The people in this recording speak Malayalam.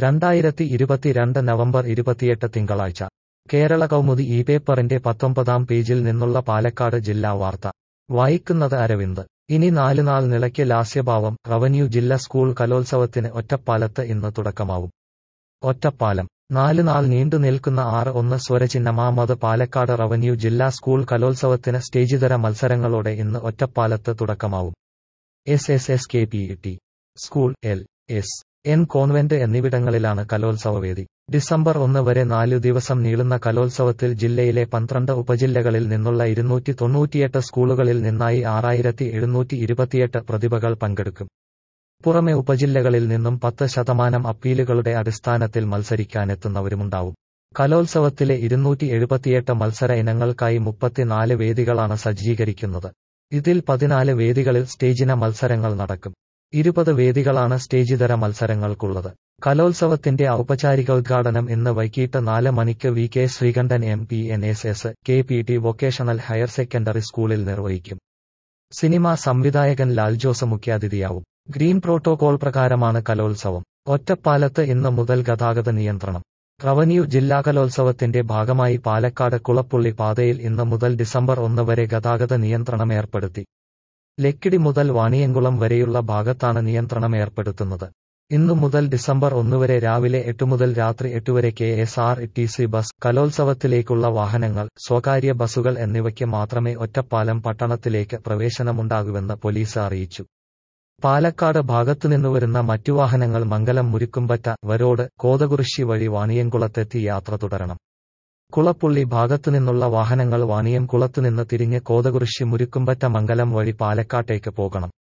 രണ്ടായിരത്തി ഇരുപത്തിരണ്ട് നവംബർ ഇരുപത്തിയെട്ട് തിങ്കളാഴ്ച കേരള കൗമുദി ഈ പേപ്പറിന്റെ പത്തൊമ്പതാം പേജിൽ നിന്നുള്ള പാലക്കാട് ജില്ലാ വാർത്ത വായിക്കുന്നത് അരവിന്ദ് ഇനി നാലുനാൾ നിളയ്ക്ക് ലാസ്യഭാവം റവന്യൂ ജില്ലാ സ്കൂൾ കലോത്സവത്തിന് ഒറ്റപ്പാലത്ത് ഇന്ന് തുടക്കമാവും ഒറ്റപ്പാലം നാല് നാൾ നീണ്ടു നിൽക്കുന്ന ആറ് ഒന്ന് സ്വരചിഹ്നമാമത് പാലക്കാട് റവന്യൂ ജില്ലാ സ്കൂൾ കലോത്സവത്തിന് സ്റ്റേജിതര മത്സരങ്ങളോടെ ഇന്ന് ഒറ്റപ്പാലത്ത് തുടക്കമാവും S S S K P T school L S N convent എന്നിവിടങ്ങളിലാണ് കലോത്സവവേദി ഡിസംബർ ഒന്ന് വരെ നാലു ദിവസം നീളുന്ന കലോത്സവത്തിൽ ജില്ലയിലെ പന്ത്രണ്ട് ഉപജില്ലകളിൽ നിന്നുള്ള ഇരുന്നൂറ്റി തൊണ്ണൂറ്റിയെട്ട് സ്കൂളുകളിൽ നിന്നായി ആറായിരത്തി എഴുന്നൂറ്റി ഇരുപത്തിയെട്ട് പ്രതിഭകൾ പങ്കെടുക്കും പുറമെ ഉപജില്ലകളിൽ നിന്നും പത്ത് ശതമാനം അപ്പീലുകളുടെ അടിസ്ഥാനത്തിൽ മത്സരിക്കാനെത്തുന്നവരുമുണ്ടാവും കലോത്സവത്തിലെ ഇരുന്നൂറ്റി എഴുപത്തിയെട്ട് മത്സര ഇനങ്ങൾക്കായി മുപ്പത്തിനാല് വേദികളാണ് സജ്ജീകരിക്കുന്നത് ഇതിൽ പതിനാല് വേദികളിൽ സ്റ്റേജിന മത്സരങ്ങൾ നടക്കും ഇരുപത് വേദികളാണ് സ്റ്റേജിതര മത്സരങ്ങൾക്കുള്ളത് കലോത്സവത്തിന്റെ ഔപചാരിക ഉദ്ഘാടനം ഇന്ന് വൈകിട്ട് നാല് മണിക്ക് V K Sreekandan M P N S S K P T vocational higher secondary സ്കൂളിൽ നിർവഹിക്കും സിനിമാ സംവിധായകൻ ലാൽ ജോസ് മുഖ്യാതിഥിയാവും ഗ്രീൻ പ്രോട്ടോകോൾ പ്രകാരമാണ് കലോത്സവം ഒറ്റപ്പാലത്ത് ഇന്ന് മുതൽ ഗതാഗത നിയന്ത്രണം റവന്യൂ ജില്ലാ കലോത്സവത്തിന്റെ ഭാഗമായി പാലക്കാട് കുളപ്പുള്ളി പാതയിൽ ഇന്ന് മുതൽ ഡിസംബർ ഒന്ന് വരെ ഗതാഗത നിയന്ത്രണം ഏർപ്പെടുത്തി ലക്കിടി മുതൽ വാണിയംകുളം വരെയുള്ള ഭാഗത്താണ് നിയന്ത്രണം ഏർപ്പെടുത്തുന്നത് ഇന്നു മുതൽ ഡിസംബർ ഒന്ന് വരെ രാവിലെ എട്ട് മുതൽ രാത്രി എട്ട് വരെ K S R T C bus കലോത്സവത്തിലേക്കുള്ള വാഹനങ്ങൾ സ്വകാര്യ ബസുകൾ എന്നിവയ്ക്ക് മാത്രമേ ഒറ്റപ്പാലം പട്ടണത്തിലേക്ക് പ്രവേശനമുണ്ടാകുവെന്ന് പോലീസ് അറിയിച്ചു പാലക്കാട് ഭാഗത്തുനിന്ന് വരുന്ന മറ്റു വാഹനങ്ങൾ മംഗലം മുരുക്കുംപറ്റ വരോട് കോതകുറിശി വഴി വാണിയംകുളത്തെത്തി യാത്ര തുടരണം കുളപ്പുള്ളി ഭാഗത്തുനിന്നുള്ള വാഹനങ്ങൾ വാണിയം കുളത്തുനിന്ന് തിരിഞ്ഞ് കോതകുറിശി മുരുക്കുംപറ്റ മംഗലം വഴി പാലക്കാട്ടേക്ക് പോകണം